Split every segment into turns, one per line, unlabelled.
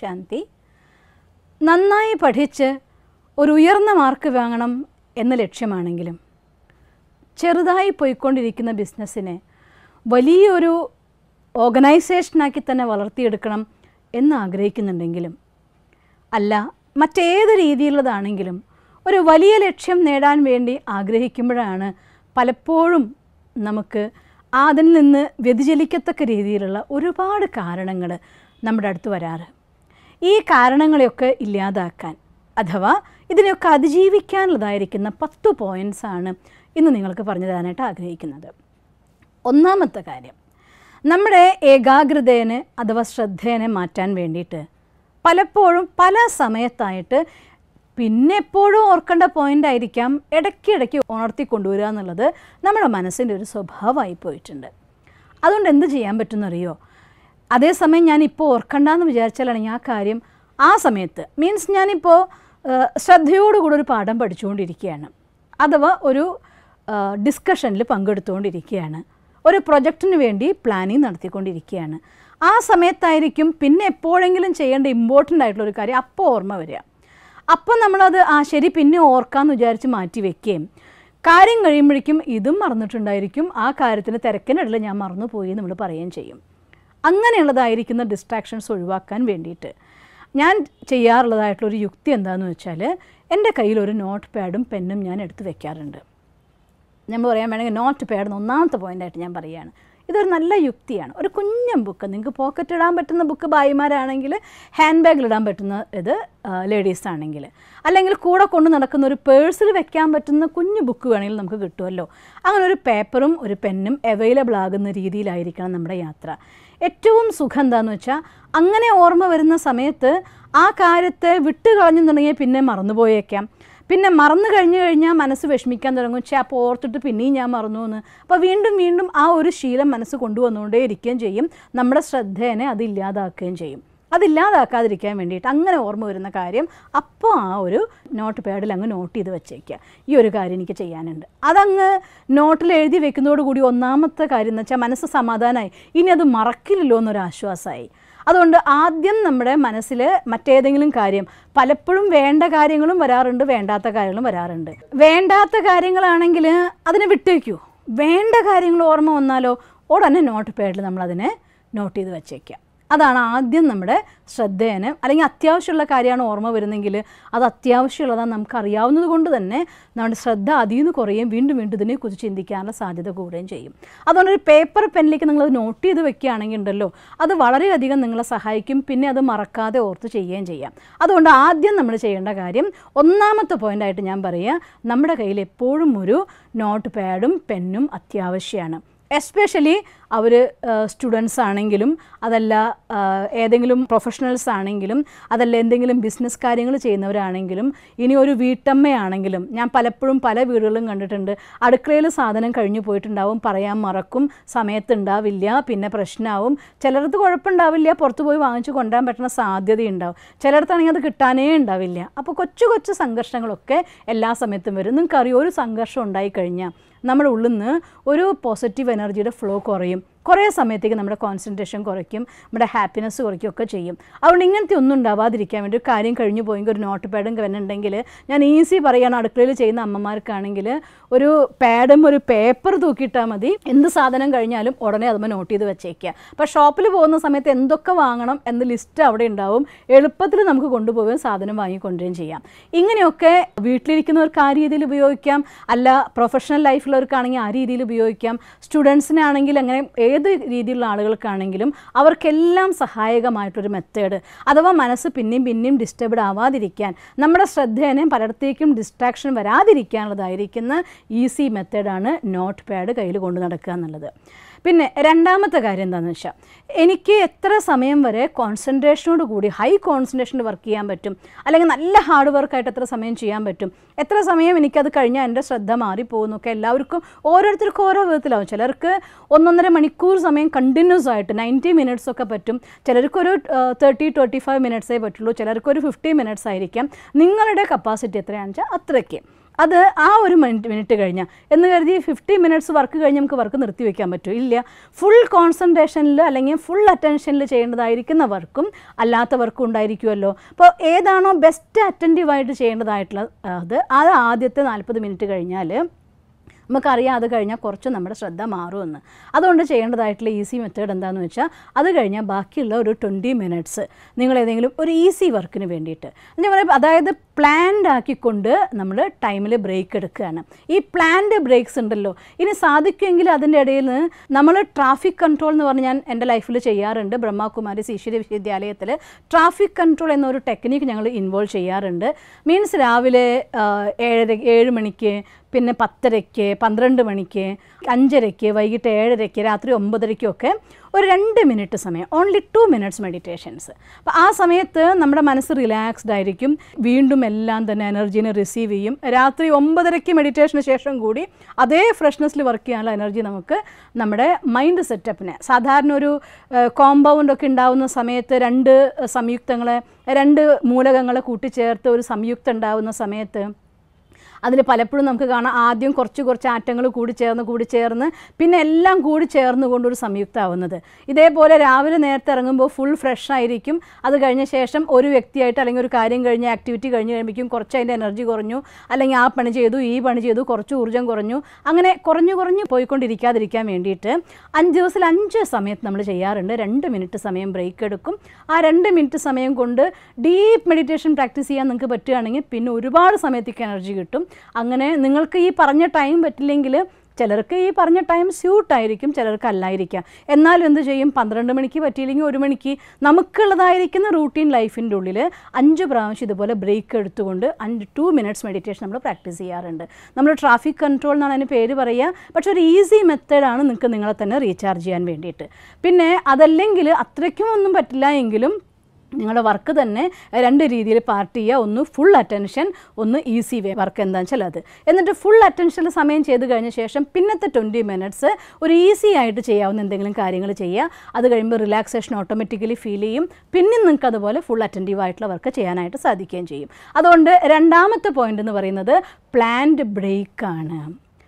ശാന്തി നന്നായി പഠിച്ച് ഒരു ഉയർന്ന മാർക്ക് വാങ്ങണം എന്ന ലക്ഷ്യമാണെങ്കിലും ചെറുതായി പോയിക്കൊണ്ടിരിക്കുന്ന ബിസിനസ്സിനെ വലിയൊരു ഓർഗനൈസേഷനാക്കി തന്നെ വളർത്തിയെടുക്കണം എന്ന് ആഗ്രഹിക്കുന്നുണ്ടെങ്കിലും അല്ല മറ്റേത് രീതിയിലുള്ളതാണെങ്കിലും ഒരു വലിയ ലക്ഷ്യം നേടാൻ വേണ്ടി ആഗ്രഹിക്കുമ്പോഴാണ് പലപ്പോഴും നമുക്ക് അതിൽ നിന്ന് വ്യതിചലിക്കത്തക്ക രീതിയിലുള്ള ഒരുപാട് കാരണങ്ങൾ നമ്മുടെ അടുത്ത് വരാറ് ഈ കാരണങ്ങളെയൊക്കെ ഇല്ലാതാക്കാൻ അഥവാ ഇതിനെയൊക്കെ അതിജീവിക്കാനുള്ളതായിരിക്കുന്ന പത്ത് പോയിൻറ്റ്സാണ് ഇന്ന് നിങ്ങൾക്ക് പറഞ്ഞു തരാനായിട്ട് ആഗ്രഹിക്കുന്നത് ഒന്നാമത്തെ കാര്യം നമ്മുടെ ഏകാഗ്രതേനെ അഥവാ ശ്രദ്ധേനെ മാറ്റാൻ വേണ്ടിയിട്ട് പലപ്പോഴും പല സമയത്തായിട്ട് പിന്നെ എപ്പോഴും ഓർക്കേണ്ട പോയിൻ്റ് ആയിരിക്കാം ഇടയ്ക്കിടയ്ക്ക് ഉണർത്തി കൊണ്ടുവരിക എന്നുള്ളത് നമ്മുടെ മനസ്സിൻ്റെ ഒരു സ്വഭാവമായി പോയിട്ടുണ്ട് അതുകൊണ്ട് എന്ത് ചെയ്യാൻ പറ്റുമെന്നറിയോ അതേസമയം ഞാനിപ്പോൾ ഓർക്കണ്ടെന്ന് വിചാരിച്ചാലാണെങ്കിൽ ആ കാര്യം ആ സമയത്ത് മീൻസ് ഞാനിപ്പോൾ ഏഹ്, ശ്രദ്ധയോടുകൂടി ഒരു പാഠം പഠിച്ചുകൊണ്ടിരിക്കുകയാണ് അഥവാ ഒരു ഡിസ്കഷനിൽ പങ്കെടുത്തുകൊണ്ടിരിക്കുകയാണ് ഒരു പ്രൊജക്റ്റിന് വേണ്ടി പ്ലാനിങ് നടത്തിക്കൊണ്ടിരിക്കുകയാണ് ആ സമയത്തായിരിക്കും പിന്നെ എപ്പോഴെങ്കിലും ചെയ്യേണ്ട ഇമ്പോർട്ടൻ്റ് ആയിട്ടുള്ള ഒരു കാര്യം അപ്പോൾ ഓർമ്മ വരിക അപ്പം നമ്മളത് ആ ശരി പിന്നെ ഓർക്കാമെന്ന് വിചാരിച്ച് മാറ്റി വെക്കുകയും കാര്യം കഴിയുമ്പോഴേക്കും ഇതും മറന്നിട്ടുണ്ടായിരിക്കും ആ കാര്യത്തിന് തിരക്കിനിടയിൽ ഞാൻ മറന്നുപോയി എന്ന് നമ്മൾ പറയുകയും ചെയ്യും അങ്ങനെയുള്ളതായിരിക്കുന്ന ഡിസ്ട്രാക്ഷൻസ് ഒഴിവാക്കാൻ വേണ്ടിയിട്ട് ഞാൻ ചെയ്യാറുള്ളതായിട്ടുള്ളൊരു യുക്തി എന്താണെന്ന് വെച്ചാൽ എൻ്റെ കയ്യിൽ ഒരു നോട്ട് പാഡും പെന്നും ഞാൻ എടുത്ത് വെക്കാറുണ്ട് നമ്മൾ പറയാൻ വേണമെങ്കിൽ നോട്ട് പാഡ് എന്ന ഒന്നാമത്തെ പോയിൻ്റായിട്ട് ഞാൻ പറയുകയാണ് ഇതൊരു നല്ല യുക്തിയാണ് ഒരു കുഞ്ഞൻ ബുക്ക് നിങ്ങൾക്ക് പോക്കറ്റ് ഇടാൻ പറ്റുന്ന ബുക്ക് ഭായിമാരാണെങ്കിൽ ഹാൻഡ് ബാഗിൽ ഇടാൻ പറ്റുന്ന ഇത് ലേഡീസ് ആണെങ്കിൽ അല്ലെങ്കിൽ കൂടെ കൊണ്ട് നടക്കുന്ന ഒരു പേഴ്സിൽ വെക്കാൻ പറ്റുന്ന കുഞ്ഞു ബുക്ക് വേണമെങ്കിൽ നമുക്ക് കിട്ടുമല്ലോ അങ്ങനെ ഒരു പേപ്പറും ഒരു പെന്നും അവൈലബിൾ ആകുന്ന രീതിയിലായിരിക്കണം നമ്മുടെ യാത്ര ഏറ്റവും സുഖം എന്താണെന്ന് വെച്ചാൽ അങ്ങനെ ഓർമ്മ വരുന്ന സമയത്ത് ആ കാര്യത്തെ വിട്ട് കളഞ്ഞെന്നുണ്ടെങ്കിൽ പിന്നെ മറന്നുപോയേക്കാം പിന്നെ മറന്നു കഴിഞ്ഞു കഴിഞ്ഞാൽ മനസ്സ് വിഷമിക്കാൻ തുടങ്ങും ചേ അപ്പോൾ ഓർത്തിട്ട് പിന്നെയും ഞാൻ മറന്നു എന്ന് അപ്പോൾ വീണ്ടും വീണ്ടും ആ ഒരു ശീലം മനസ്സ് കൊണ്ടുവന്നുകൊണ്ടേ ഇരിക്കുകയും ചെയ്യും നമ്മുടെ ശ്രദ്ധേനെ അത് ഇല്ലാതാക്കുകയും ചെയ്യും അതില്ലാതാക്കാതിരിക്കാൻ വേണ്ടിയിട്ട് അങ്ങനെ ഓർമ്മ വരുന്ന കാര്യം അപ്പോൾ ആ ഒരു നോട്ട് പാഡിൽ അങ്ങ് നോട്ട് ചെയ്ത് വെച്ചേക്കുക ഈ ഒരു കാര്യം എനിക്ക് ചെയ്യാനുണ്ട് അതങ്ങ് നോട്ടിൽ എഴുതി വെക്കുന്നതോടുകൂടി ഒന്നാമത്തെ കാര്യം എന്ന് വെച്ചാൽ മനസ്സ് സമാധാനമായി ഇനി അത് മറക്കില്ലല്ലോ എന്നൊരു ആശ്വാസമായി അതുകൊണ്ട് ആദ്യം നമ്മുടെ മനസ്സിൽ മറ്റേതെങ്കിലും കാര്യം പലപ്പോഴും വേണ്ട കാര്യങ്ങളും വരാറുണ്ട് വേണ്ടാത്ത കാര്യങ്ങളും വരാറുണ്ട് വേണ്ടാത്ത കാര്യങ്ങളാണെങ്കിൽ അതിനെ വിട്ടേക്കൂ വേണ്ട കാര്യങ്ങൾ ഓർമ്മ വന്നാലോ ഉടനെ നോട്ട് പാഡിൽ നമ്മളതിനെ നോട്ട് ചെയ്ത് വച്ചേക്കുക അതാണ് ആദ്യം നമ്മുടെ ശ്രദ്ധേനെ അല്ലെങ്കിൽ അത്യാവശ്യമുള്ള കാര്യമാണ് ഓർമ്മ വരുന്നെങ്കിൽ അത് അത്യാവശ്യമുള്ളതാണ് നമുക്ക് അറിയാവുന്നത് കൊണ്ട് തന്നെ നമ്മുടെ ശ്രദ്ധ അതിൽ നിന്ന് കുറയുകയും വീണ്ടും വീണ്ടും ഇതിനെക്കുറിച്ച് ചിന്തിക്കാനുള്ള സാധ്യത കൂടുകയും ചെയ്യും അതുകൊണ്ട് ഒരു പേപ്പർ പെന്നിലേക്ക് നിങ്ങൾ നോട്ട് ചെയ്ത് വെക്കുകയാണെങ്കിൽ ഉണ്ടല്ലോ അത് വളരെയധികം നിങ്ങളെ സഹായിക്കും പിന്നെ അത് മറക്കാതെ ഓർത്ത് ചെയ്യുകയും ചെയ്യാം അതുകൊണ്ട് ആദ്യം നമ്മൾ ചെയ്യേണ്ട കാര്യം ഒന്നാമത്തെ പോയിൻ്റായിട്ട് ഞാൻ പറയുക നമ്മുടെ കയ്യിൽ എപ്പോഴും ഒരു നോട്ട് പാഡും പെന്നും അത്യാവശ്യമാണ് എസ്പെഷ്യലി അവർ സ്റ്റുഡൻസ് ആണെങ്കിലും അതല്ല ആ, ഏതെങ്കിലും പ്രൊഫഷണൽസ് ആണെങ്കിലും അതല്ല എന്തെങ്കിലും ബിസിനസ് കാര്യങ്ങൾ ചെയ്യുന്നവരാണെങ്കിലും ഇനി ഒരു വീട്ടമ്മയാണെങ്കിലും ഞാൻ പലപ്പോഴും പല വീടുകളിലും കണ്ടിട്ടുണ്ട് അടുക്കളയിൽ സാധനം കഴിഞ്ഞു പോയിട്ടുണ്ടാവും പറയാൻ മറക്കും സമയത്തുണ്ടാവില്ല പിന്നെ പ്രശ്നമാവും ചിലർക്ക് കുഴപ്പമുണ്ടാവില്ല പുറത്ത് പോയി വാങ്ങിച്ചു കൊണ്ടുവരാൻ പറ്റുന്ന സാധ്യതയുണ്ടാവും ചിലയിടത്താണെങ്കിൽ അത് കിട്ടാനേ ഉണ്ടാവില്ല അപ്പോൾ കൊച്ചു കൊച്ചു സംഘർഷങ്ങളൊക്കെ എല്ലാ സമയത്തും വരും നിങ്ങൾക്കറിയോ ഒരു സംഘർഷം ഉണ്ടായിക്കഴിഞ്ഞാൽ നമ്മുടെ ഉള്ളിൽ നിന്ന് ഒരു പോസിറ്റീവ് എനർജിയുടെ ഫ്ലോ കുറയും കുറേ സമയത്തേക്ക് നമ്മുടെ കോൺസെൻട്രേഷൻ കുറയ്ക്കും നമ്മുടെ ഹാപ്പിനെസ് കുറയ്ക്കുകയൊക്കെ ചെയ്യും അതുകൊണ്ട് ഇങ്ങനത്തെ ഒന്നും ഉണ്ടാവാതിരിക്കാൻ വേണ്ടി ഒരു കാര്യം കഴിഞ്ഞു പോയെങ്കിൽ ഒരു നോട്ട് പാഡും പെന്നുണ്ടെങ്കിൽ ഞാൻ ഈസി പറയുകയാണ് അടുക്കളയിൽ ചെയ്യുന്ന അമ്മമാർക്കാണെങ്കിൽ ഒരു പാഡും ഒരു പേപ്പർ തൂക്കിയിട്ടാൽ മതി എന്ത് സാധനം കഴിഞ്ഞാലും ഉടനെ അതുമ്പോൾ നോട്ട് ചെയ്ത് വെച്ചേക്കുക അപ്പോൾ ഷോപ്പിൽ പോകുന്ന സമയത്ത് എന്തൊക്കെ വാങ്ങണം എന്ന ലിസ്റ്റ് അവിടെ ഉണ്ടാവും എളുപ്പത്തിൽ നമുക്ക് കൊണ്ടുപോവുകയും സാധനം വാങ്ങിക്കൊണ്ടുവരികയും ചെയ്യാം ഇങ്ങനെയൊക്കെ വീട്ടിലിരിക്കുന്നവർക്ക് ആ രീതിയിൽ ഉപയോഗിക്കാം അല്ല പ്രൊഫഷണൽ ലൈഫിലുള്ളവർക്കാണെങ്കിൽ ആ രീതിയിൽ ഉപയോഗിക്കാം സ്റ്റുഡൻസിനാണെങ്കിൽ അങ്ങനെ ഏത് രീതിയിലുള്ള ആളുകൾക്കാണെങ്കിലും അവർക്കെല്ലാം സഹായകമായിട്ടൊരു മെത്തേഡ് അഥവാ മനസ്സ് പിന്നെയും പിന്നെയും ഡിസ്റ്റർബ്ഡ് ആവാതിരിക്കാൻ നമ്മുടെ ശ്രദ്ധേനെ പലയിടത്തേക്കും ഡിസ്ട്രാക്ഷൻ വരാതിരിക്കാനുള്ളതായിരിക്കുന്ന ഈസി മെത്തേഡാണ് നോട്ട് പാഡ് കയ്യിൽ കൊണ്ടു നടക്കുക എന്നുള്ളത് പിന്നെ രണ്ടാമത്തെ കാര്യം എന്താണെന്ന് വെച്ചാൽ എനിക്ക് എത്ര സമയം വരെ കോൺസെൻട്രേഷനോട് കൂടി ഹൈ കോൺസെൻട്രേഷനിൽ വർക്ക് ചെയ്യാൻ പറ്റും അല്ലെങ്കിൽ നല്ല ഹാർഡ് വർക്കായിട്ട് എത്ര സമയം ചെയ്യാൻ പറ്റും എത്ര സമയം എനിക്കത് കഴിഞ്ഞാൽ എൻ്റെ ശ്രദ്ധ മാറിപ്പോകുന്നൊക്കെ എല്ലാവർക്കും ഓരോരുത്തർക്കും ഓരോ വിധത്തിലാവും ചിലർക്ക് ഒന്നൊന്നര മണിക്കൂർ സമയം കണ്ടിന്യൂസ് ആയിട്ട് നയൻറ്റി മിനിറ്റ്സ് ഒക്കെ പറ്റും ചിലർക്കൊരു തേർട്ടി ട്വൻറ്റി ഫൈവ് മിനിറ്റ്സേ പറ്റുള്ളൂ ചിലർക്ക് ഒരു ഫിഫ്റ്റി മിനിറ്റ്സ് ആയിരിക്കാം നിങ്ങളുടെ കപ്പാസിറ്റി എത്രയാണെന്ന് വെച്ചാൽ അത്രയ്ക്ക് അത് ആ ഒരു മിനിറ്റ് മിനിറ്റ് കഴിഞ്ഞാൽ എന്ന് കരുതി ഫിഫ്റ്റി മിനിറ്റ്സ് വർക്ക് കഴിഞ്ഞ് നമുക്ക് വർക്ക് നിർത്തി വയ്ക്കാൻ പറ്റും ഇല്ല ഫുൾ കോൺസെൻട്രേഷനിൽ അല്ലെങ്കിൽ ഫുൾ അറ്റൻഷനിൽ ചെയ്യേണ്ടതായിരിക്കുന്ന വർക്കും അല്ലാത്ത വർക്കും ഉണ്ടായിരിക്കുമല്ലോ അപ്പോൾ ഏതാണോ ബെസ്റ്റ് അറ്റൻറ്റീവായിട്ട് ചെയ്യേണ്ടതായിട്ടുള്ള അത് അത് ആദ്യത്തെ നാൽപ്പത് മിനിറ്റ് കഴിഞ്ഞാൽ നമുക്കറിയാം അത് കഴിഞ്ഞാൽ കുറച്ച് നമ്മുടെ ശ്രദ്ധ മാറുമെന്ന് അതുകൊണ്ട് ചെയ്യേണ്ടതായിട്ടുള്ള ഈസി മെത്തേഡ് എന്താണെന്ന് വെച്ചാൽ അത് കഴിഞ്ഞാൽ ബാക്കിയുള്ള ഒരു ട്വൻറ്റി മിനിറ്റ്സ് നിങ്ങൾ ഏതെങ്കിലും ഒരു ഈസി വർക്കിന് വേണ്ടിയിട്ട് എന്ന് പറയുമ്പോൾ അതായത് പ്ലാൻഡ് ആക്കിക്കൊണ്ട് നമ്മൾ ടൈമിൽ ബ്രേക്ക് എടുക്കുകയാണ് ഈ പ്ലാൻഡ് ബ്രേക്സ് ഉണ്ടല്ലോ ഇനി സാധിക്കുമെങ്കിൽ അതിൻ്റെ ഇടയിൽ നിന്ന് നമ്മൾ ട്രാഫിക് കൺട്രോൾ എന്ന് പറഞ്ഞ് ഞാൻ എൻ്റെ ലൈഫിൽ ചെയ്യാറുണ്ട് ബ്രഹ്മകുമാരി ഈശ്വര വിശ്വവിദ്യാലയത്തിൽ ട്രാഫിക് കൺട്രോൾ എന്നൊരു ടെക്നിക്ക് ഞങ്ങൾ ഇൻവോൾവ് ചെയ്യാറുണ്ട് മീൻസ് രാവിലെ ആ, ഏഴര ഏഴ് മണിക്ക് പിന്നെ പത്തരയ്ക്ക് പന്ത്രണ്ട് മണിക്ക് അഞ്ചരയ്ക്ക് വൈകിട്ട് ഏഴരയ്ക്ക് രാത്രി ഒമ്പതരയ്ക്കൊക്കെ ഒരു രണ്ട് മിനിറ്റ് സമയം ഓൺലി ടു മിനിറ്റ്സ് മെഡിറ്റേഷൻസ് അപ്പോൾ ആ സമയത്ത് നമ്മുടെ മനസ്സ് റിലാക്സ്ഡ് ആയിരിക്കും വീണ്ടും എല്ലാം തന്നെ എനർജീനെ റിസീവ് ചെയ്യും രാത്രി ഒമ്പതരയ്ക്ക് മെഡിറ്റേഷന് ശേഷം കൂടി അതേ ഫ്രഷ്നെസ്സിൽ വർക്ക് ചെയ്യാനുള്ള എനർജി നമുക്ക് നമ്മുടെ മൈൻഡ് സെറ്റപ്പിന് സാധാരണ ഒരു കോമ്പൗണ്ട് ഒക്കെ ഉണ്ടാവുന്ന സമയത്ത് രണ്ട് സംയുക്തങ്ങളെ രണ്ട് മൂലകങ്ങളെ കൂട്ടിച്ചേർത്ത് ഒരു സംയുക്തം ഉണ്ടാവുന്ന സമയത്ത് അതിൽ പലപ്പോഴും നമുക്ക് കാണാം ആദ്യം കുറച്ച് കുറച്ച് ആറ്റങ്ങൾ കൂടി ചേർന്ന് കൂടി ചേർന്ന് പിന്നെ എല്ലാം കൂടി ചേർന്ന് കൊണ്ടൊരു സംയുക്തമാവുന്നത് ഇതേപോലെ രാവിലെ നേരത്തെ ഇറങ്ങുമ്പോൾ ഫുൾ ഫ്രഷ് ആയിരിക്കും അത് കഴിഞ്ഞ ശേഷം ഒരു വ്യക്തിയായിട്ട് അല്ലെങ്കിൽ ഒരു കാര്യം കഴിഞ്ഞ് ആക്ടിവിറ്റി കഴിഞ്ഞ് കഴിയുമ്പോഴേക്കും കുറച്ച് അതിൻ്റെ എനർജി കുറഞ്ഞു അല്ലെങ്കിൽ ആ പണി ചെയ്തു ഈ പണി ചെയ്തു കുറച്ച് ഊർജ്ജം കുറഞ്ഞു അങ്ങനെ കുറഞ്ഞു കുറഞ്ഞ് പോയിക്കൊണ്ടിരിക്കാതിരിക്കാൻ വേണ്ടിയിട്ട് അഞ്ച് ദിവസത്തിൽ അഞ്ച് സമയത്ത് നമ്മൾ ചെയ്യാറുണ്ട് രണ്ട് മിനിറ്റ് സമയം ബ്രേക്ക് എടുക്കും ആ രണ്ട് മിനിറ്റ് സമയം കൊണ്ട് ഡീപ്പ് മെഡിറ്റേഷൻ പ്രാക്ടീസ് ചെയ്യാൻ നിങ്ങൾക്ക് പറ്റുകയാണെങ്കിൽ പിന്നെ ഒരുപാട് സമയത്തേക്ക് എനർജി കിട്ടും അങ്ങനെ നിങ്ങൾക്ക് ഈ പറഞ്ഞ ടൈം പറ്റില്ലെങ്കിൽ ചിലർക്ക് ഈ പറഞ്ഞ ടൈം സ്യൂട്ടായിരിക്കും ചിലർക്ക് അല്ലായിരിക്കാം എന്നാലും എന്ത് ചെയ്യും പന്ത്രണ്ട് മണിക്ക് പറ്റിയില്ലെങ്കിൽ ഒരു മണിക്ക് നമുക്കുള്ളതായിരിക്കുന്ന റൂട്ടീൻ ലൈഫിൻ്റെ ഉള്ളിൽ അഞ്ച് പ്രാവശ്യം ഇതുപോലെ ബ്രേക്ക് എടുത്തുകൊണ്ട് അഞ്ച് ടു മിനിറ്റ്സ് മെഡിറ്റേഷൻ നമ്മൾ പ്രാക്ടീസ് ചെയ്യാറുണ്ട് നമ്മൾ ട്രാഫിക് കൺട്രോൾ എന്നാണ് അതിന് പേര് പറയുക പക്ഷെ ഒരു ഈസി മെത്തേഡാണ് നിങ്ങൾക്ക് നിങ്ങളെ തന്നെ റീചാർജ് ചെയ്യാൻ വേണ്ടിയിട്ട് പിന്നെ അതല്ലെങ്കിൽ അത്രയ്ക്കും ഒന്നും പറ്റില്ല എങ്കിലും നിങ്ങളുടെ വർക്ക് തന്നെ രണ്ട് രീതിയിൽ പാർട്ട് ചെയ്യുക ഒന്ന് ഫുൾ അറ്റൻഷൻ ഒന്ന് ഈസി വേ വർക്ക് എന്താണെന്ന് വെച്ചാൽ അത് എന്നിട്ട് ഫുൾ അറ്റൻഷനിൽ സമയം ചെയ്ത് കഴിഞ്ഞ ശേഷം പിന്നത്തെ ട്വൻറ്റി മിനിറ്റ്സ് ഒരു ഈസി ആയിട്ട് ചെയ്യാവുന്ന എന്തെങ്കിലും കാര്യങ്ങൾ ചെയ്യുക അത് കഴിയുമ്പോൾ റിലാക്സേഷൻ ഓട്ടോമാറ്റിക്കലി ഫീൽ ചെയ്യും പിന്നെ നിങ്ങൾക്ക് അതുപോലെ ഫുൾ അറ്റൻറ്റീവ് ആയിട്ടുള്ള വർക്ക് ചെയ്യാനായിട്ട് സാധിക്കുകയും ചെയ്യും അതുകൊണ്ട് രണ്ടാമത്തെ പോയിന്റ് എന്ന് പറയുന്നത് പ്ലാൻഡ് ബ്രേക്കാണ്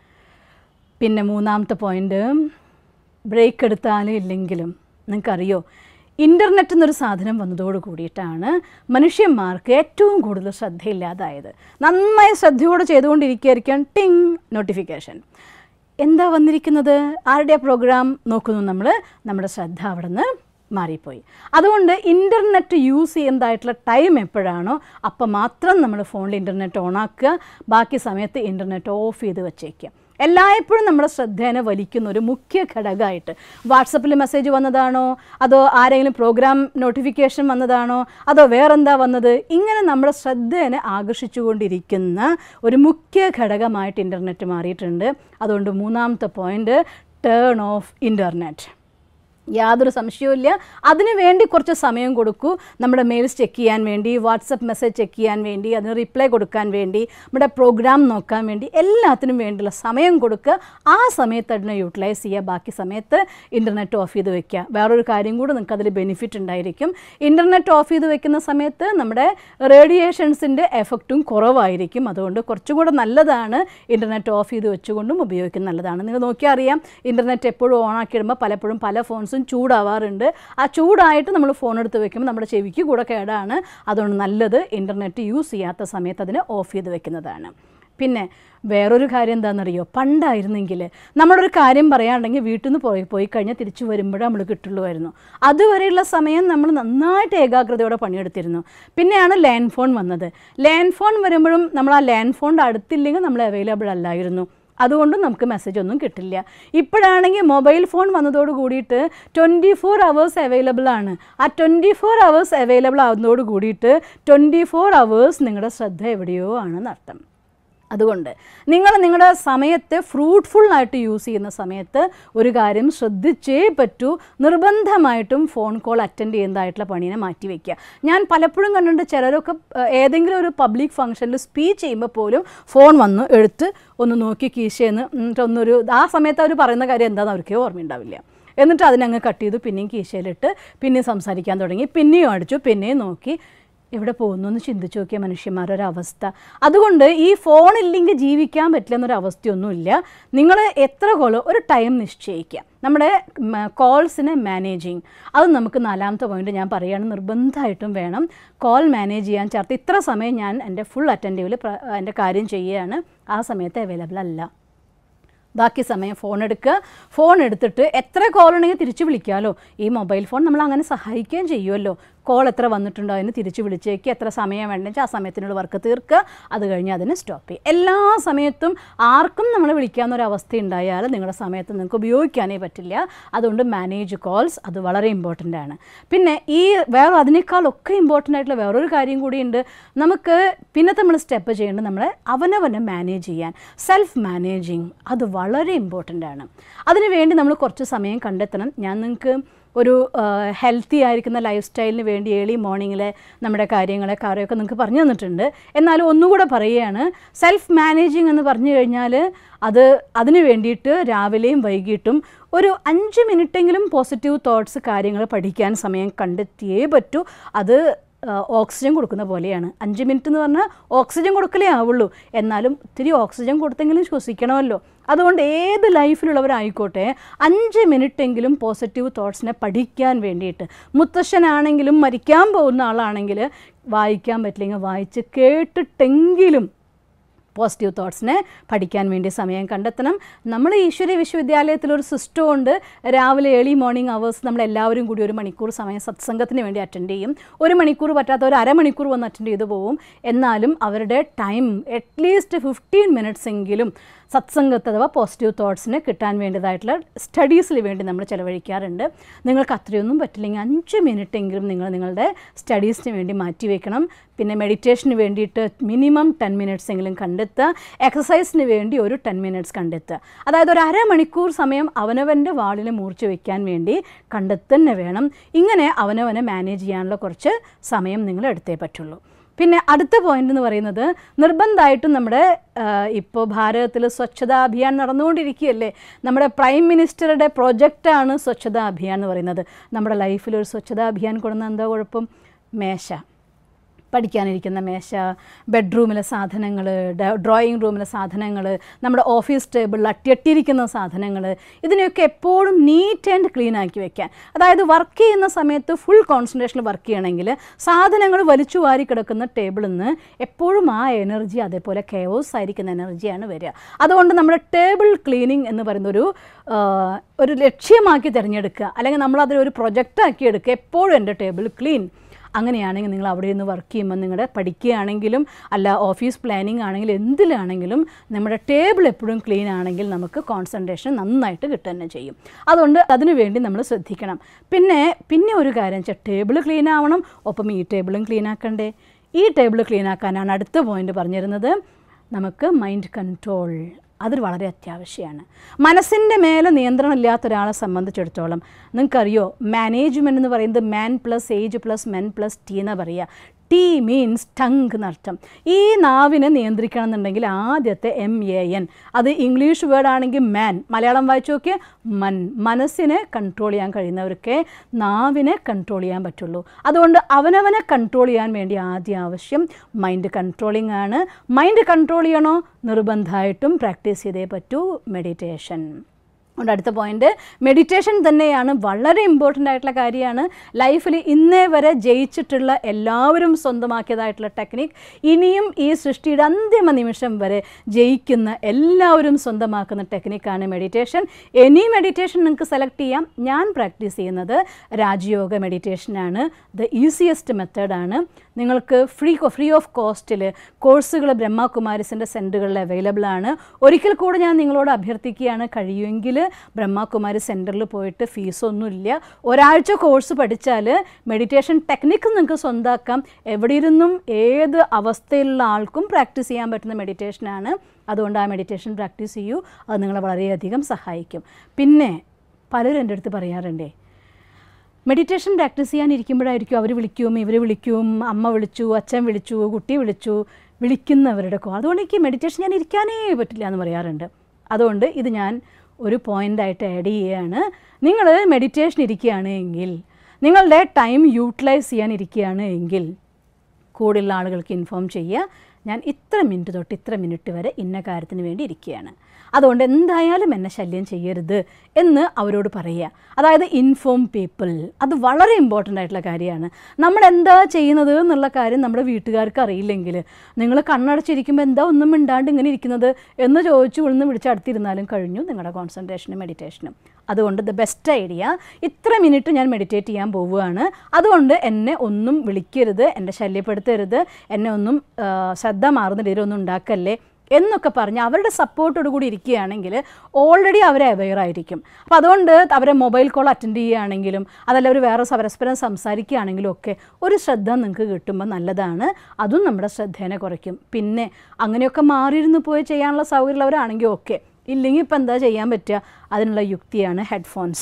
പിന്നെ മൂന്നാമത്തെ പോയിന്റ് ബ്രേക്ക് എടുത്താലും ഇല്ലെങ്കിലും നിങ്ങൾക്കറിയോ ഇൻ്റർനെറ്റ് എന്നൊരു സാധനം വന്നതോട് കൂടിയിട്ടാണ് മനുഷ്യന്മാർക്ക് ഏറ്റവും കൂടുതൽ ശ്രദ്ധയില്ലാതായത് നന്നായി ശ്രദ്ധയോടെ ചെയ്തുകൊണ്ടിരിക്കുകയായിരിക്കാം ടിങ് നോട്ടിഫിക്കേഷൻ എന്താ വന്നിരിക്കുന്നത് ആരുടെ പ്രോഗ്രാം നോക്കുന്നു നമ്മൾ നമ്മുടെ ശ്രദ്ധ അവിടെ നിന്ന് മാറിപ്പോയി അതുകൊണ്ട് ഇൻ്റർനെറ്റ് യൂസ് ചെയ്യുന്നതായിട്ടുള്ള ടൈം എപ്പോഴാണോ അപ്പം മാത്രം നമ്മൾ ഫോണിൽ ഇൻ്റർനെറ്റ് ഓണാക്കുക ബാക്കി സമയത്ത് ഇൻ്റർനെറ്റ് ഓഫ് ചെയ്ത് വെച്ചേക്കുക എല്ലായ്പ്പോഴും നമ്മുടെ ശ്രദ്ധേനെ വലിക്കുന്ന ഒരു മുഖ്യ ഘടകമായിട്ട് വാട്സപ്പിൽ മെസ്സേജ് വന്നതാണോ അതോ ആരെങ്കിലും പ്രോഗ്രാം നോട്ടിഫിക്കേഷൻ വന്നതാണോ അതോ വേറെന്താ വന്നത് ഇങ്ങനെ നമ്മുടെ ശ്രദ്ധേനെ ആകർഷിച്ചുകൊണ്ടിരിക്കുന്ന ഒരു മുഖ്യ ഘടകമായിട്ട് ഇൻ്റർനെറ്റ് മാറിയിട്ടുണ്ട് അതുകൊണ്ട് മൂന്നാമത്തെ പോയിന്റ് ടേൺ ഓഫ് ഇൻ്റർനെറ്റ് യാതൊരു സംശയവുമില്ല അതിനു വേണ്ടി കുറച്ച് സമയം കൊടുക്കൂ നമ്മുടെ മെയിൽസ് ചെക്ക് ചെയ്യാൻ വേണ്ടി വാട്സപ്പ് മെസ്സേജ് ചെക്ക് ചെയ്യാൻ വേണ്ടി അതിന് റിപ്ലൈ കൊടുക്കാൻ വേണ്ടി നമ്മുടെ പ്രോഗ്രാം നോക്കാൻ വേണ്ടി എല്ലാത്തിനും വേണ്ടിയുള്ള സമയം കൊടുക്കുക ആ സമയത്ത് അതിനെ യൂട്ടിലൈസ് ചെയ്യുക ബാക്കി സമയത്ത് ഇൻ്റർനെറ്റ് ഓഫ് ചെയ്ത് വെക്കുക വേറൊരു കാര്യം കൂടെ നിങ്ങൾക്ക് അതിൽ ബെനിഫിറ്റ് ഉണ്ടായിരിക്കും ഇൻ്റർനെറ്റ് ഓഫ് ചെയ്ത് വെക്കുന്ന സമയത്ത് നമ്മുടെ റേഡിയേഷൻസിൻ്റെ എഫക്റ്റും കുറവായിരിക്കും അതുകൊണ്ട് കുറച്ചും കൂടെ നല്ലതാണ് ഇൻ്റർനെറ്റ് ഓഫ് ചെയ്ത് വെച്ചുകൊണ്ടും ഉപയോഗിക്കുന്നത് നല്ലതാണ് നിങ്ങൾ നോക്കിയാൽ അറിയാം ഇൻ്റർനെറ്റ് എപ്പോഴും ഓണാക്കി ഇടുമ്പോൾ പലപ്പോഴും പല ഫോൺസും ചൂടാവാറുണ്ട് ആ ചൂടായിട്ട് നമ്മൾ ഫോൺ എടുത്ത് വെക്കുമ്പോൾ നമ്മുടെ ചെവിക്ക് കൂടെ കേടാണ് അതുകൊണ്ട് നല്ലത് ഇൻ്റർനെറ്റ് യൂസ് ചെയ്യാത്ത സമയത്ത് അതിനെ ഓഫ് ചെയ്ത് വെക്കുന്നതാണ് പിന്നെ വേറൊരു കാര്യം എന്താണെന്നറിയോ പണ്ടായിരുന്നെങ്കിൽ നമ്മളൊരു കാര്യം പറയാനുണ്ടെങ്കിൽ വീട്ടിൽ നിന്ന് പോയി പോയി കഴിഞ്ഞാൽ തിരിച്ചു വരുമ്പോഴേ നമ്മൾ കിട്ടുള്ളൂമായിരുന്നു അതുവരെയുള്ള സമയം നമ്മൾ നന്നായിട്ട് ഏകാഗ്രതയോടെ പണിയെടുത്തിരുന്നു പിന്നെയാണ് ലാൻഡ് ഫോൺ വന്നത് ലാൻഡ് ഫോൺ വരുമ്പോഴും നമ്മൾ ആ ലാൻഡ് ഫോണിൻ്റെ അടുത്തില്ലെങ്കിൽ നമ്മൾ അവൈലബിൾ അല്ലായിരുന്നു അതുകൊണ്ടും നമുക്ക് മെസ്സേജ് ഒന്നും കിട്ടില്ല ഇപ്പോഴാണെങ്കിൽ മൊബൈൽ ഫോൺ വന്നതോട് കൂടിയിട്ട് ട്വൻറ്റി ഫോർ അവേഴ്സ് അവൈലബിൾ ആണ് ആ ട്വൻറ്റി ഫോർ അവേഴ്സ് അവൈലബിൾ ആവുന്നതോട് കൂടിയിട്ട് ട്വൻറ്റി ഫോർ അവേഴ്സ് നിങ്ങളുടെ ശ്രദ്ധ എവിടെയോ ആണെന്ന് അർത്ഥം അതുകൊണ്ട് നിങ്ങൾ നിങ്ങളുടെ സമയത്തെ ഫ്രൂട്ട്ഫുള്ളായിട്ട് യൂസ് ചെയ്യുന്ന സമയത്ത് ഒരു കാര്യം ശ്രദ്ധിച്ചേ പറ്റൂ നിർബന്ധമായിട്ടും ഫോൺ കോൾ അറ്റൻഡ് ചെയ്യുന്നതായിട്ടുള്ള പണീനെ മാറ്റി വയ്ക്കുക ഞാൻ പലപ്പോഴും കണ്ടിട്ടുണ്ട് ചിലരൊക്കെ ഏഹ്, ഏതെങ്കിലും ഒരു പബ്ലിക് ഫംഗ്ഷനിൽ സ്പീച്ച് ചെയ്യുമ്പോൾ പോലും ഫോൺ വന്ന് എടുത്ത് ഒന്ന് നോക്കി കീശയെന്ന് എന്നിട്ട് ഒന്നൊരു ആ സമയത്ത് അവർ പറയുന്ന കാര്യം എന്താണെന്ന് അവർക്ക് ഓർമ്മയുണ്ടാവില്ല എന്നിട്ട് അതിനങ്ങ് കട്ട് ചെയ്തു പിന്നെയും കീശയിലിട്ട് പിന്നെയും സംസാരിക്കാൻ തുടങ്ങി പിന്നെയും അടിച്ചു പിന്നെയും നോക്കി എവിടെ പോകുന്നു എന്ന് ചിന്തിച്ചു നോക്കിയ മനുഷ്യന്മാരുടെ അവസ്ഥ അതുകൊണ്ട് ഈ ഫോണില്ലെങ്കിൽ ജീവിക്കാൻ പറ്റില്ല എന്നൊരു അവസ്ഥയൊന്നുമില്ല നിങ്ങൾ എത്ര കോൾ ഒരു ടൈം നിശ്ചയിക്കുക നമ്മുടെ കോൾസിനെ മാനേജിങ് അത് നമുക്ക് നാലാമത്തെ പോയിന്റ് ഞാൻ പറയുകയാണ് നിർബന്ധമായിട്ടും വേണം കോൾ മാനേജ് ചെയ്യാൻ ചേർത്ത് ഇത്ര സമയം ഞാൻ എൻ്റെ ഫുൾ അറ്റൻറ്റീവിൽ എൻ്റെ കാര്യം ചെയ്യുകയാണ് ആ സമയത്ത് അവൈലബിൾ അല്ല ബാക്കി സമയം ഫോൺ എടുക്കുക ഫോൺ എടുത്തിട്ട് എത്ര കോൾ ഉണ്ടെങ്കിൽ തിരിച്ച് വിളിക്കാമല്ലോ ഈ മൊബൈൽ ഫോൺ നമ്മൾ അങ്ങനെ സഹായിക്കുകയും ചെയ്യുമല്ലോ കോൾ എത്ര വന്നിട്ടുണ്ടോ അതിന് തിരിച്ച് വിളിച്ചേക്ക് എത്ര സമയം വേണ്ടെന്ന് വെച്ചാൽ ആ സമയത്തിനുള്ള വർക്ക് തീർക്കുക അത് കഴിഞ്ഞ് അതിന് സ്റ്റോപ്പ് ചെയ്യുക എല്ലാ സമയത്തും ആർക്കും നമ്മൾ വിളിക്കാവുന്ന ഒരു അവസ്ഥ ഉണ്ടായാൽ നിങ്ങളുടെ സമയത്ത് നിങ്ങൾക്ക് ഉപയോഗിക്കാനേ പറ്റില്ല അതുകൊണ്ട് മാനേജ് കോൾസ് അത് വളരെ ഇമ്പോർട്ടൻ്റ് ആണ് പിന്നെ ഈ വേറെ അതിനേക്കാളൊക്കെ ഇമ്പോർട്ടൻ്റ് ആയിട്ടുള്ള വേറൊരു കാര്യം കൂടിയുണ്ട് നമുക്ക് പിന്നത്തെ നമ്മൾ സ്റ്റെപ്പ് ചെയ്യേണ്ടത് നമ്മളെ അവനവനെ മാനേജ് ചെയ്യാൻ സെൽഫ് മാനേജിങ് അത് വളരെ ഇമ്പോർട്ടൻ്റ് ആണ് അതിന് വേണ്ടി നമ്മൾ കുറച്ച് സമയം കണ്ടെത്തണം ഞാൻ നിങ്ങൾക്ക് ഒരു ഹെൽത്തി ആയിരിക്കുന്ന ലൈഫ് സ്റ്റൈലിന് വേണ്ടി ഏർലി മോർണിംഗിൽ നമ്മുടെ കാര്യങ്ങളെ കാര്യമൊക്കെ നിങ്ങൾക്ക് പറഞ്ഞു തന്നിട്ടുണ്ട് എന്നാലും ഒന്നുകൂടെ പറയുകയാണ് സെൽഫ് മാനേജിങ് എന്ന് പറഞ്ഞു കഴിഞ്ഞാൽ അത് അതിന് വേണ്ടിയിട്ട് രാവിലെയും വൈകിട്ടും ഒരു അഞ്ച് മിനിറ്റെങ്കിലും പോസിറ്റീവ് തോട്ട്സ് കാര്യങ്ങൾ പഠിക്കാൻ സമയം കണ്ടെത്തിയേ പറ്റൂ അത് ഓക്സിജൻ കൊടുക്കുന്ന പോലെയാണ് അഞ്ച് മിനിറ്റ് എന്ന് പറഞ്ഞാൽ ഓക്സിജൻ കൊടുക്കലേ ആവുള്ളൂ എന്നാലും ഇത്തിരി ഓക്സിജൻ കൊടുത്തെങ്കിലും ശ്വസിക്കണമല്ലോ അതുകൊണ്ട് ഏത് ലൈഫിലുള്ളവരായിക്കോട്ടെ അഞ്ച് മിനിറ്റെങ്കിലും പോസിറ്റീവ് തോട്ട്സിനെ പഠിക്കാൻ വേണ്ടിയിട്ട് മുത്തശ്ശനാണെങ്കിലും മരിക്കാൻ പോകുന്ന ആളാണെങ്കിൽ വായിക്കാൻ പറ്റില്ലെങ്കിൽ വായിച്ച് കേട്ടിട്ടെങ്കിലും പോസിറ്റീവ് തോട്ട്സിനെ പഠിക്കാൻ വേണ്ടി സമയം കണ്ടെത്തണം നമ്മൾ ഈശ്വര വിശ്വവിദ്യാലയത്തിൽ ഒരു സിസ്റ്റം ഉണ്ട് രാവിലെ ഏർലി മോർണിംഗ് അവേഴ്സ് നമ്മൾ എല്ലാവരും കൂടി ഒരു മണിക്കൂർ സമയം സത്സംഗത്തിന് വേണ്ടി അറ്റൻഡ് ചെയ്യും ഒരു മണിക്കൂർ പറ്റാത്ത ഒരു അരമണിക്കൂർ വന്ന് അറ്റൻഡ് ചെയ്തു പോവും എന്നാലും അവരുടെ ടൈം അറ്റ്ലീസ്റ്റ് ഫിഫ്റ്റീൻ മിനിറ്റ്സ് എങ്കിലും സത്സംഗത്ത് അഥവാ പോസിറ്റീവ് തോട്ട്സിന് കിട്ടാൻ വേണ്ടതായിട്ടുള്ള സ്റ്റഡീസിന് വേണ്ടി നമ്മൾ ചിലവഴിക്കാറുണ്ട് നിങ്ങൾക്ക് അത്രയൊന്നും പറ്റില്ലെങ്കിൽ അഞ്ച് മിനിറ്റ് എങ്കിലും നിങ്ങൾ നിങ്ങളുടെ സ്റ്റഡീസിന് വേണ്ടി മാറ്റി വെക്കണം പിന്നെ മെഡിറ്റേഷന് വേണ്ടിയിട്ട് മിനിമം ടെൻ മിനിറ്റ്സ് എങ്കിലും കണ്ടെത്തുക എക്സസൈസിന് വേണ്ടി ഒരു ടെൻ മിനിറ്റ്സ് കണ്ടെത്തുക അതായത് ഒരു അരമണിക്കൂർ സമയം അവനവൻ്റെ വാളിൽ മൂർച്ച വയ്ക്കാൻ വേണ്ടി കണ്ടെത്തന്നെ വേണം ഇങ്ങനെ അവനവനെ മാനേജ് ചെയ്യാനുള്ള കുറച്ച് സമയം നിങ്ങൾ എടുത്തേ പറ്റുള്ളൂ പിന്നെ അടുത്ത പോയിന്റ് എന്ന് പറയുന്നത് നിർബന്ധമായിട്ടും നമ്മുടെ ഇപ്പോൾ ഭാരതത്തിൽ സ്വച്ഛതാ അഭിയാൻ നടന്നുകൊണ്ടിരിക്കുകയല്ലേ നമ്മുടെ പ്രൈം മിനിസ്റ്ററുടെ പ്രൊജക്റ്റാണ് സ്വച്ഛതാ അഭിയാൻ എന്ന് പറയുന്നത് നമ്മുടെ ലൈഫിൽ ഒരു സ്വച്ഛതാ അഭിയാൻ കൊടുന്ന എന്താ കുഴപ്പം മേശ പഠിക്കാനിരിക്കുന്ന മേശ ബെഡ്റൂമിലെ സാധനങ്ങൾ ഡ്രോയിങ് റൂമിലെ സാധനങ്ങൾ നമ്മുടെ ഓഫീസ് ടേബിളിൽ അട്ടിയട്ടിയിരിക്കുന്ന സാധനങ്ങൾ ഇതിനെയൊക്കെ എപ്പോഴും നീറ്റ് ആൻഡ് ക്ലീൻ ആക്കി വെക്കാൻ അതായത് വർക്ക് ചെയ്യുന്ന സമയത്ത് ഫുൾ കോൺസെൻട്രേഷനിൽ വർക്ക് ചെയ്യണമെങ്കിൽ സാധനങ്ങൾ വലിച്ചു വാരി കിടക്കുന്ന ടേബിളിൽ നിന്ന് എപ്പോഴും ആ എനർജി അതേപോലെ കെയോസ് ആയിരിക്കുന്ന എനർജിയാണ് വരിക അതുകൊണ്ട് നമ്മുടെ ടേബിൾ ക്ലീനിങ് എന്ന് പറയുന്ന ഒരു ഒരു ലക്ഷ്യമാക്കി തിരഞ്ഞെടുക്കുക അല്ലെങ്കിൽ നമ്മളതൊരു ഒരു പ്രൊജക്റ്റാക്കി എടുക്കുക എപ്പോഴും എൻ്റെ ടേബിൾ ക്ലീൻ അങ്ങനെയാണെങ്കിൽ നിങ്ങൾ അവിടെ നിന്ന് വർക്ക് ചെയ്യുമ്പോൾ നിങ്ങളുടെ പഠിക്കുകയാണെങ്കിലും അല്ല ഓഫീസ് പ്ലാനിങ് ആണെങ്കിലും എന്തിലാണെങ്കിലും നമ്മുടെ ടേബിൾ എപ്പോഴും ക്ലീൻ ആണെങ്കിൽ നമുക്ക് കോൺസെൻട്രേഷൻ നന്നായിട്ട് കിട്ടുക തന്നെ ചെയ്യും അതുകൊണ്ട് അതിനു വേണ്ടി നമ്മൾ ശ്രദ്ധിക്കണം പിന്നെ പിന്നെ ഒരു കാര്യം വെച്ചാൽ ടേബിൾ ക്ലീൻ ആവണം ഒപ്പം ഈ ടേബിളും ക്ലീൻ ആക്കണ്ടേ ഈ ടേബിൾ ക്ലീൻ ആക്കാനാണ് അടുത്ത പോയിന്റ് പറഞ്ഞിരുന്നത് നമുക്ക് മൈൻഡ് കൺട്രോൾ അത് വളരെ അത്യാവശ്യമാണ് മനസ്സിൻ്റെ മേലെ നിയന്ത്രണം ഇല്ലാത്ത ഒരാളെ സംബന്ധിച്ചിടത്തോളം നിങ്ങൾക്കറിയോ മാനേജ്മെൻറ്റ് എന്ന് പറയുന്നത് man plus age plus men plus T എന്ന് പറയുക ടി മീൻസ് ടങ് എന്നർത്ഥം ഈ നാവിനെ നിയന്ത്രിക്കണം എന്നുണ്ടെങ്കിൽ ആദ്യത്തെ എം എ എൻ അത് ഇംഗ്ലീഷ് വേർഡ് ആണെങ്കിൽ മാൻ മലയാളം വായിച്ചു നോക്കിയ മൻ മനസ്സിനെ കൺട്രോൾ ചെയ്യാൻ കഴിയുന്നവർക്ക് നാവിനെ കൺട്രോൾ ചെയ്യാൻ പറ്റുള്ളൂ അതുകൊണ്ട് അവനവനെ കൺട്രോൾ ചെയ്യാൻ വേണ്ടി ആദ്യം ആവശ്യം മൈൻഡ് കൺട്രോളിംഗ് ആണ് മൈൻഡ് കൺട്രോൾ ചെയ്യണോ നിർബന്ധമായിട്ടും പ്രാക്ടീസ് ചെയ്തേ പറ്റൂ മെഡിറ്റേഷൻ അതുകൊണ്ട് അടുത്ത പോയിന്റ് മെഡിറ്റേഷൻ തന്നെയാണ് വളരെ ഇമ്പോർട്ടൻ്റ് ആയിട്ടുള്ള കാര്യമാണ് ലൈഫിൽ ഇന്നേ വരെ ജയിച്ചിട്ടുള്ള എല്ലാവരും സ്വന്തമാക്കിയതായിട്ടുള്ള ടെക്നിക്ക് ഇനിയും ഈ സൃഷ്ടിയുടെ അന്തിമ നിമിഷം വരെ ജയിക്കുന്ന എല്ലാവരും സ്വന്തമാക്കുന്ന ടെക്നിക്കാണ് മെഡിറ്റേഷൻ എനി മെഡിറ്റേഷൻ നിങ്ങൾക്ക് സെലക്ട് ചെയ്യാം ഞാൻ പ്രാക്ടീസ് ചെയ്യുന്നത് രാജയോഗ മെഡിറ്റേഷനാണ് ദ ഈസിയസ്റ്റ് മെത്തേഡാണ് നിങ്ങൾക്ക് ഫ്രീ ഫ്രീ ഓഫ് കോസ്റ്റിൽ കോഴ്സുകൾ ബ്രഹ്മകുമാരിസിൻ്റെ സെൻറ്ററുകളിൽ അവൈലബിൾ ആണ് ഒരിക്കൽ കൂടെ ഞാൻ നിങ്ങളോട് അഭ്യർത്ഥിക്കുകയാണ് കഴിയുമെങ്കിൽ ബ്രഹ്മകുമാരി സെൻറ്ററിൽ പോയിട്ട് ഫീസൊന്നുമില്ല ഒരാഴ്ച കോഴ്സ് പഠിച്ചാൽ മെഡിറ്റേഷൻ ടെക്നിക്ക് നിങ്ങൾക്ക് സ്വന്തമാക്കാം എവിടെ ഇരുന്നും ഏത് അവസ്ഥയിലുള്ള ആൾക്കും പ്രാക്ടീസ് ചെയ്യാൻ പറ്റുന്ന മെഡിറ്റേഷനാണ് അതുകൊണ്ട് ആ മെഡിറ്റേഷൻ പ്രാക്ടീസ് ചെയ്യൂ അത് നിങ്ങളെ വളരെയധികം സഹായിക്കും പിന്നെ പലരും എൻ്റെ അടുത്ത് പറയാറുണ്ടേ മെഡിറ്റേഷൻ പ്രാക്ടീസ് ചെയ്യാനിരിക്കുമ്പോഴായിരിക്കും അവർ വിളിക്കും ഇവർ വിളിക്കും അമ്മ വിളിച്ചു അച്ഛൻ വിളിച്ചു കുട്ടി വിളിച്ചു വിളിക്കുന്നവരുടെ കോ അതുകൊണ്ട് എനിക്ക് മെഡിറ്റേഷൻ ഞാൻ ഇരിക്കാനേ പറ്റില്ല എന്ന് പറയാറുണ്ട് അതുകൊണ്ട് ഇത് ഞാൻ ഒരു പോയിൻ്റായിട്ട് ആഡ് ചെയ്യുകയാണ് നിങ്ങൾ മെഡിറ്റേഷൻ ഇരിക്കുകയാണ് എങ്കിൽ നിങ്ങളുടെ ടൈം യൂട്ടിലൈസ് ചെയ്യാൻ ഇരിക്കുകയാണ് എങ്കിൽ കൂടെയുള്ള ആളുകൾക്ക് ഇൻഫോം ചെയ്യുക ഞാൻ ഇത്ര മിനിറ്റ് തൊട്ട് ഇത്ര മിനിറ്റ് വരെ ഇന്ന കാര്യത്തിന് വേണ്ടി ഇരിക്കുകയാണ് അതുകൊണ്ട് എന്തായാലും എന്നെ ശല്യം ചെയ്യരുത് എന്ന് അവരോട് പറയുക അതായത് ഇൻഫോം പീപ്പിൾ അത് വളരെ ഇമ്പോർട്ടൻ്റ് ആയിട്ടുള്ള കാര്യമാണ് നമ്മൾ എന്താ ചെയ്യുന്നത് എന്നുള്ള കാര്യം നമ്മുടെ വീട്ടുകാർക്ക് അറിയില്ലെങ്കിൽ നിങ്ങൾ കണ്ണടച്ചിരിക്കുമ്പോൾ എന്താ ഒന്നും മിണ്ടാണ്ട് ഇങ്ങനെ ഇരിക്കുന്നത് എന്ന് ചോദിച്ചു ഉള്ളിന്ന് വിളിച്ച് അടുത്തിരുന്നാലും കഴിഞ്ഞു നിങ്ങളുടെ കോൺസെൻട്രേഷനും മെഡിറ്റേഷനും അതുകൊണ്ട് ദ ബെസ്റ്റ് ഐഡിയ ഇത്ര മിനിറ്റ് ഞാൻ മെഡിറ്റേറ്റ് ചെയ്യാൻ പോവുകയാണ് അതുകൊണ്ട് എന്നെ ഒന്നും വിളിക്കരുത് എന്നെ ശല്യപ്പെടുത്തരുത് എന്നെ ഒന്നും ആ, ശ്രദ്ധ മാറുന്ന രീതിയിൽ ഒന്നും ഉണ്ടാക്കല്ലേ എന്നൊക്കെ പറഞ്ഞ് അവരുടെ സപ്പോർട്ടോട് കൂടി ഇരിക്കുകയാണെങ്കിൽ ഓൾറെഡി അവരെ അവെയർ ആയിരിക്കും അപ്പോൾ അതുകൊണ്ട് അവരെ മൊബൈൽ കോൾ അറ്റൻഡ് ചെയ്യുകയാണെങ്കിലും അതല്ല അവർ വേറെ പരസ്പരം സംസാരിക്കുകയാണെങ്കിലും ഒക്കെ ഒരു ശ്രദ്ധ നിങ്ങൾക്ക് കിട്ടുമ്പോൾ നല്ലതാണ് അതും നമ്മുടെ ശ്രദ്ധേനെ കുറയ്ക്കും പിന്നെ അങ്ങനെയൊക്കെ മാറിയിരുന്ന് പോയി ചെയ്യാനുള്ള സൗകര്യമുള്ളവരാണെങ്കിൽ ഓക്കെ ഇല്ലെങ്കിൽ ഇപ്പം എന്താ ചെയ്യാൻ പറ്റുക അതിനുള്ള യുക്തിയാണ് ഹെഡ്ഫോൺസ്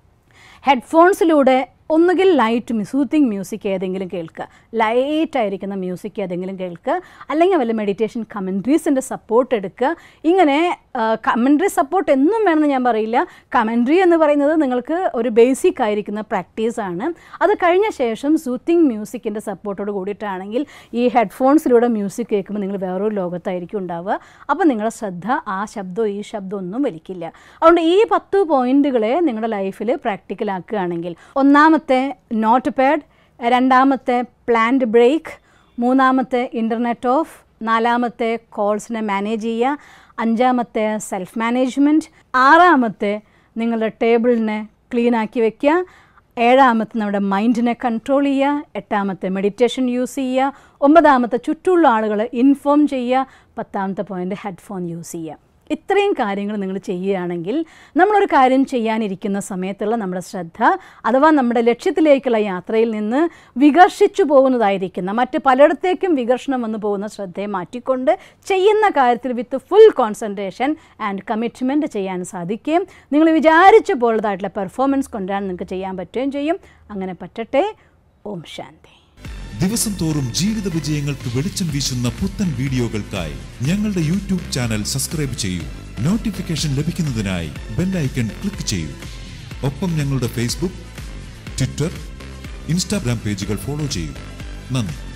ഹെഡ്ഫോൺസിലൂടെ ഒന്നുകിൽ ലൈറ്റ് സൂത്തിങ് മ്യൂസിക് ഏതെങ്കിലും കേൾക്കുക ലൈറ്റ് ആയിരിക്കുന്ന മ്യൂസിക് ഏതെങ്കിലും കേൾക്കുക അല്ലെങ്കിൽ വല്ല മെഡിറ്റേഷൻ കമൻട്രീസിൻ്റെ സപ്പോർട്ട് എടുക്കുക ഇങ്ങനെ കമൻട്രി സപ്പോർട്ട് എന്നും വേണമെന്ന് ഞാൻ പറയില്ല കമൻട്രി എന്ന് പറയുന്നത് നിങ്ങൾക്ക് ഒരു ബേസിക് ആയിരിക്കുന്ന പ്രാക്ടീസാണ് അത് കഴിഞ്ഞ ശേഷം സൂത്തിങ് മ്യൂസിക്കിൻ്റെ സപ്പോർട്ടോട് കൂടിയിട്ടാണെങ്കിൽ ഈ ഹെഡ്ഫോൺസിലൂടെ മ്യൂസിക് കേൾക്കുമ്പോൾ നിങ്ങൾ വേറൊരു ലോകത്തായിരിക്കും ഉണ്ടാവുക അപ്പോൾ നിങ്ങളുടെ ശ്രദ്ധ ആ ശബ്ദവും ഈ ശബ്ദവും ഒന്നും വലിക്കില്ല അതുകൊണ്ട് ഈ പത്ത് പോയിന്റുകളെ നിങ്ങളുടെ ലൈഫിൽ പ്രാക്ടിക്കലാക്കുകയാണെങ്കിൽ ഒന്നാമത്തെ നോട്ട് പാഡ് രണ്ടാമത്തെ പ്ലാൻഡ് ബ്രേക്ക് മൂന്നാമത്തെ ഇൻ്റർനെറ്റ് ഓഫ് നാലാമത്തെ കോൾസിനെ മാനേജ് ചെയ്യുക അഞ്ചാമത്തെ സെൽഫ് മാനേജ്മെൻറ്റ് ആറാമത്തെ നിങ്ങളുടെ ടേബിളിനെ ക്ലീൻ ആക്കി വെക്കുക ഏഴാമത്തെ നമ്മുടെ മൈൻഡിനെ കൺട്രോൾ ചെയ്യുക എട്ടാമത്തെ മെഡിറ്റേഷൻ യൂസ് ചെയ്യുക ഒമ്പതാമത്തെ ചുറ്റുമുള്ള ആളുകളെ ഇൻഫോം ചെയ്യുക പത്താമത്തെ പോയിൻ്റ് ഹെഡ്ഫോൺ യൂസ് ചെയ്യുക ഇത്രയും കാര്യങ്ങൾ നിങ്ങൾ ചെയ്യുകയാണെങ്കിൽ നമ്മളൊരു കാര്യം ചെയ്യാനിരിക്കുന്ന സമയത്തുള്ള നമ്മുടെ ശ്രദ്ധ അഥവാ നമ്മുടെ ലക്ഷ്യത്തിലേക്കുള്ള യാത്രയിൽ നിന്ന് വികർഷിച്ചു പോകുന്നതായിരിക്കുന്ന മറ്റ് പലയിടത്തേക്കും വികർഷണം വന്നു പോകുന്ന ശ്രദ്ധയെ മാറ്റിക്കൊണ്ട് ചെയ്യുന്ന കാര്യത്തിൽ with full concentration and commitment ചെയ്യാൻ സാധിക്കുകയും നിങ്ങൾ വിചാരിച്ച പോലതായിട്ടുള്ള പെർഫോമൻസ് കൊണ്ടുവരാൻ നിങ്ങൾക്ക് ചെയ്യാൻ പറ്റുകയും ചെയ്യും അങ്ങനെ പറ്റട്ടെ ഓം ശാന്തി
ദിവസം തോറും ജീവിത വിജയങ്ങൾക്ക് വെളിച്ചം വീശുന്ന പുത്തൻ വീഡിയോകൾക്കായി ഞങ്ങളുടെ യൂട്യൂബ് ചാനൽ സബ്സ്ക്രൈബ് ചെയ്യൂ നോട്ടിഫിക്കേഷൻ ലഭിക്കുന്നതിനായി ബെല്ലൈക്കൺ ക്ലിക്ക് ചെയ്യൂ ഒപ്പം ഞങ്ങളുടെ ഫേസ്ബുക്ക് ട്വിറ്റർ ഇൻസ്റ്റാഗ്രാം പേജുകൾ ഫോളോ ചെയ്യൂ നന്ദി